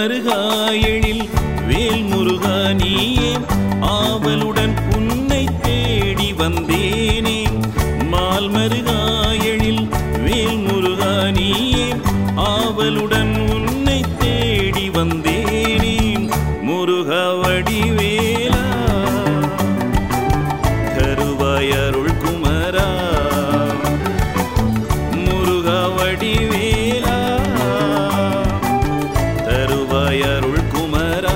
மருகாயெழில் வேல் முருகா நீயே ஆவலுடன் உன்னை தேடி வந்தேனே மால் மருகாயெழில் வேல் முருகா நீயே ஆவலுடன் உன்னை தேடி வந்தேனே முருகா வடிவேலா தருவாய் அருள் குமரா முருகா வடிவேலா தருவாய் அருள் குமரா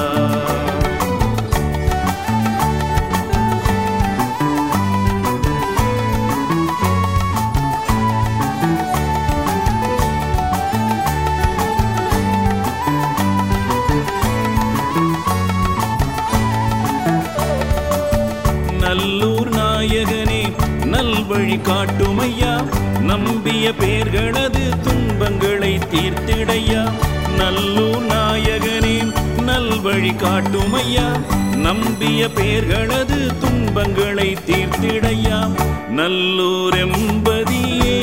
நல்லூர் நாயகனே நல்வழி காட்டுமையா நம்பிய பேர்களது துன்பங்களை தீர்த்திடையா நல்லூர் நாயகனே நல்வழி காட்டுமையா நம்பிய பேர்களது துன்பங்களை தீர்த்திடையா நல்லூர் எம்பதியே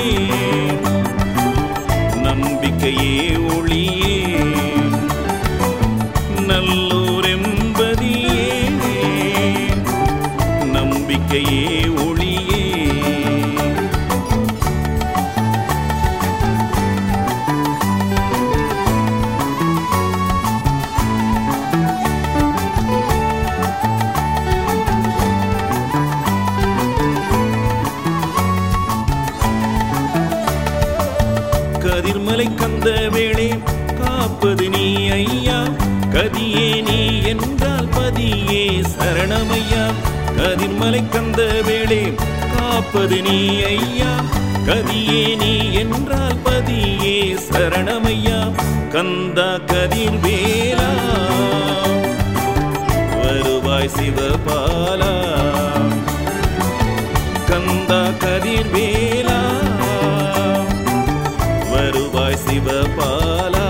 நம்பிக்கையே ஒளியே நல்லூர் எம்பதியே நம்பிக்கையே ஒளியே கதிர்மலை கந்த வேளே காப்பது நீ ஐயா கதியே நீ என்றால் பதியே சரணமையா கதிர்மலை கந்த வேளே காப்பது நீ ஐயா கதியே நீ என்றால் பதியே சரணமையா கந்தா கதிர் வேலா வருவாய் சிவபாலா கந்தா கதிர் வேலா வருவாய் சிவபாலா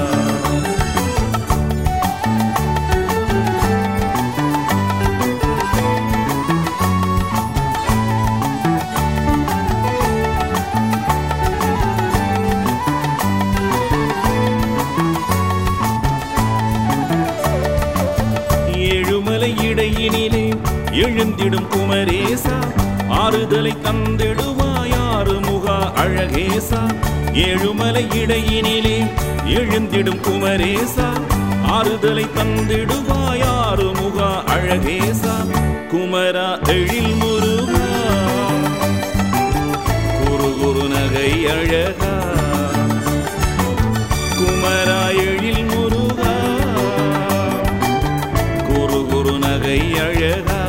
ஏழுமலை இடையினிலே எழுந்திடும் குமரேசா ஆறுதலை தந்திடுவாய் ஆறு முகா அழகேசா ஏழுமலை இடையினிலே எழுந்திடும் குமரேசா ஆறுதலை தந்திடுவாய் ஆறு முகா அழகேசா குமரா எழில் முருகா குரு குரு நகை அழகா குமரா எழில் முருகா குரு குரு நகை அழகா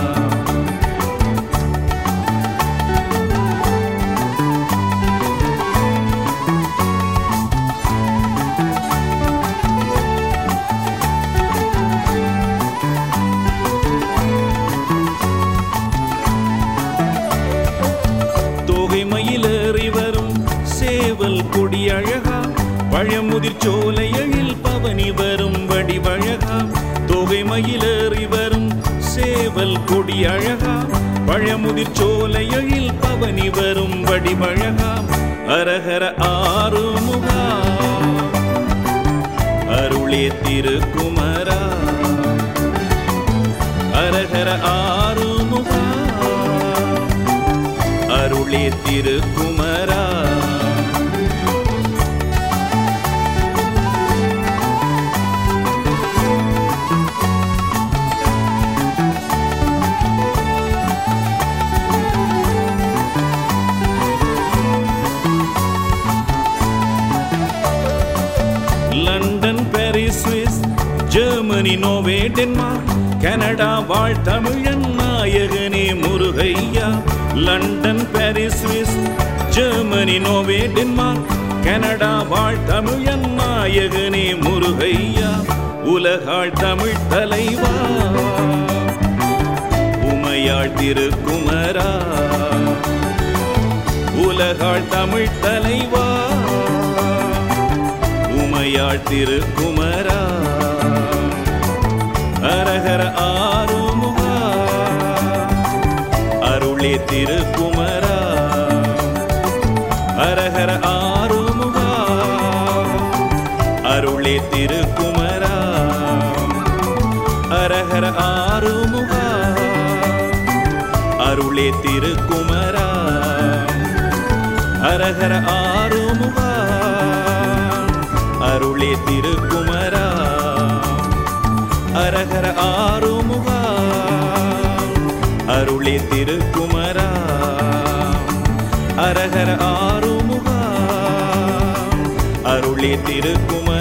தோகை மயிலேறி வரும் சேவல் கொடி அழகா பழமுதிர் சோலை எழில் பவனி வரும் வடிவழகா தோகை மயிலேறி வரும் சேவல் கொடி அழகா பழமுதிர் சோலை எழில் பவனி வரும் வடிவழகா அரஹர ஆறுமுகா அருளே திருக்குமரா அரஹர ஆறுமுகா அருளே திருக்குமரா London Paris Swiss Germany Norway Denmark Canada வாழ் தமிழன் நாயகனே முருகையா London Paris Swiss Germany Norway Denmark Canada வாழ் தமிழன் நாயகனே முருகையா உலகாள் தமிழ் தலைவா உமையாள் திருக்குமரா உலகாள் தமிழ் தலைவா உமையாள் திருக்குமரா அரஹர ஆறுமுகா அருளே திருக்குமரா அரஹர ஆறுமுகா அருளே திரு அருளே திருக்குமரா அரஹர ஆறுமுகா அருளே திருக்குமரா அரஹர ஆறுமுகா அருளே திருக்குமரா அரஹர ஆறுமுகா அருளே திருக்குமரா